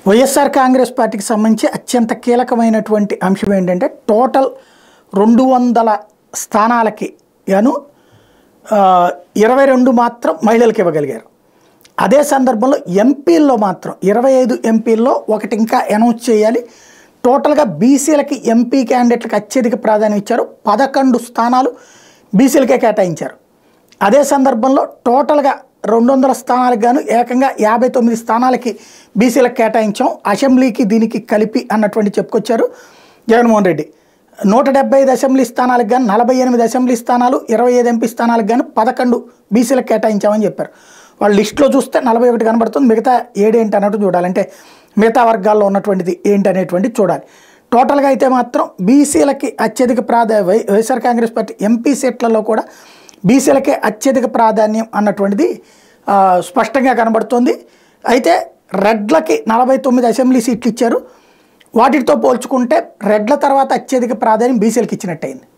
వైఎస్ఆర్ కాంగ్రెస్ పార్టీకి సంబంధించి అత్యంత కీలకమైనటువంటి అంశం ఏంటంటే టోటల్ రెండు వందల స్థానాలకి గాను ఆ, ఇరవై రెండు మాత్రం మహిళలకు ఇవ్వగలిగారు అదే సందర్భంలో ఎంపీల్లో మాత్రం ఇరవై ఐదు ఎంపీల్లో ఒకటి ఇంకా అనౌన్స్ చేయాలి టోటల్గా బీసీలకి ఎంపీ క్యాండిడేట్లకు అత్యధిక ప్రాధాన్యం ఇచ్చారు పదకొండు స్థానాలు బీసీలకే కేటాయించారు అదే సందర్భంలో టోటల్గా రెండు వందల స్థానాలకు గాను ఏకంగా యాభై తొమ్మిది స్థానాలకి బీసీలకు కేటాయించాం అసెంబ్లీకి దీనికి కలిపి అన్నటువంటి చెప్పుకొచ్చారు జగన్మోహన్ రెడ్డి నూట డెబ్బై ఐదు అసెంబ్లీ స్థానాలకు గాను నలభై ఎనిమిది అసెంబ్లీ స్థానాలు ఇరవై ఐదు ఎంపీ స్థానాలకు గాను పదకొండు బీసీలకు కేటాయించామని చెప్పారు వాళ్ళ లిస్టులో చూస్తే నలభై ఒకటి కనబడుతుంది మిగతా ఏడేంటి అన్నట్టు చూడాలి అంటే మిగతా వర్గాల్లో ఉన్నటువంటిది ఏంటి అనేటువంటిది చూడాలి టోటల్గా అయితే మాత్రం బీసీలకి అత్యధిక ప్రాధా Y YSR Congress party MP సీట్లలో కూడా బీసీలకే అత్యధిక ప్రాధాన్యం అన్నటువంటిది ఆ, స్పష్టంగా కనబడుతోంది అయితే రెడ్లకి నలభై తొమ్మిది అసెంబ్లీ సీట్లు ఇచ్చారు వాటితో పోల్చుకుంటే రెడ్ల తర్వాత అత్యధిక ప్రాధాన్యం బీసీలకు ఇచ్చినట్టయింది